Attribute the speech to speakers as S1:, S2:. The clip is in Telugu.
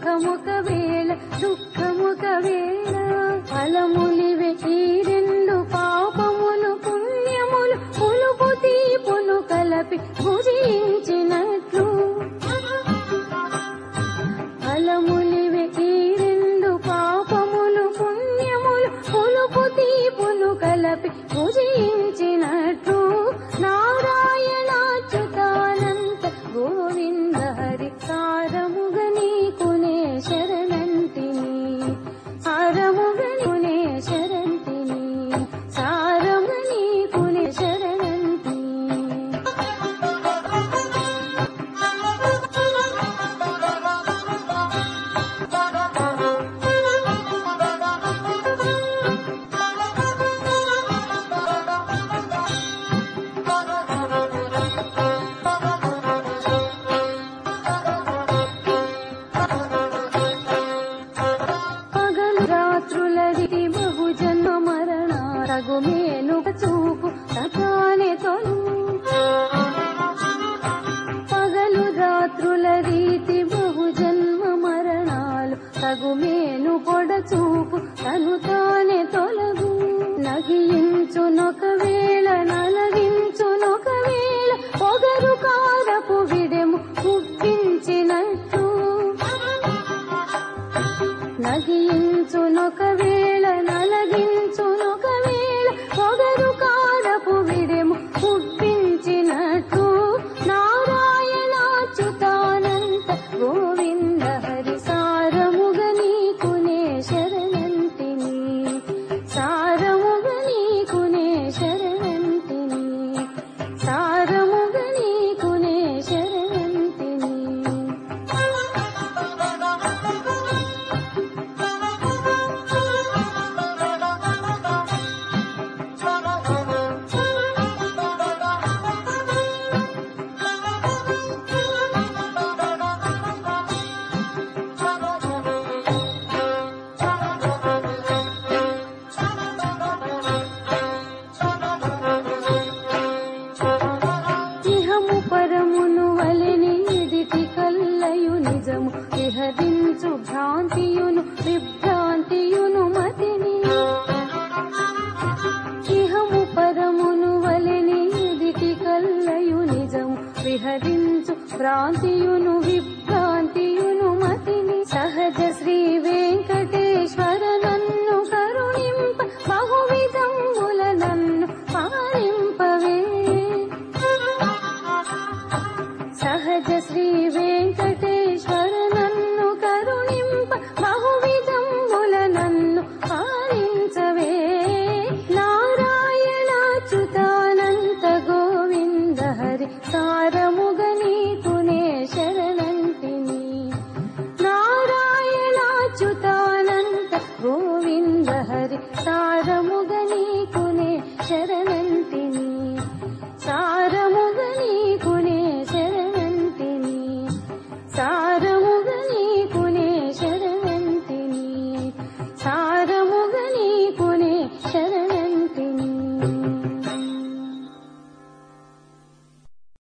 S1: సుఖముక వేళ దుఃఖముక వేళ ఫలములివే ఈ రెండు పాపములు పుణ్యములు పులుపు తీపును కలపి భుజించినట్లు ఫలములివే ఈ రెండు పాపములు పుణ్యములు పులుపు తీపును కలపి భుజించినట్లు నారాయణాచ్యుతానంత గోవింద హరి సారముగ నీకునే శరణంటిని సారముగ నీకునే శరంతిని సారము నీకునే శరణంటిని పగలు రాత్రులది బహుజన్మ మరణ రఘుమేను చూపు సకానే తొలు పగలు రాత్రుల రీతి బహుజన్మ మరణాలు తగుమేను పొడ చూపు తను తానే తొలగు నగియించునొక వేళ నలగించునొక వేళ పొగరు కారపు విడెము పుప్పించినట్టు నగియించునొక వేళ నలగించునొక వేళ పొగరు కారపు విడెము పుప్పించినట్టు నారాయణాచ్యుతానంత గోవింద హరి సారముగ నీకునే శరణంతిని సారముగ నీకునే శరణంతిని సారముగ నీకునే శరణంతిని ఇహము పరమును వలెని ఎదిటి కల్లయు నిజము విహరించు భ్రాంతియును విభ్రాంతియును మతిని ఇహము పరమును వలెని ఎదిటి కల్లయు నిజము విహరించు భ్రాంతియును విభ్రాంతియును మతిని సహజ శ్రీ వెంకటేశ్వర నన్ను కరుణింప బహువిధముల నన్ను పాలింపవే సహజ శ్రీ వెంకట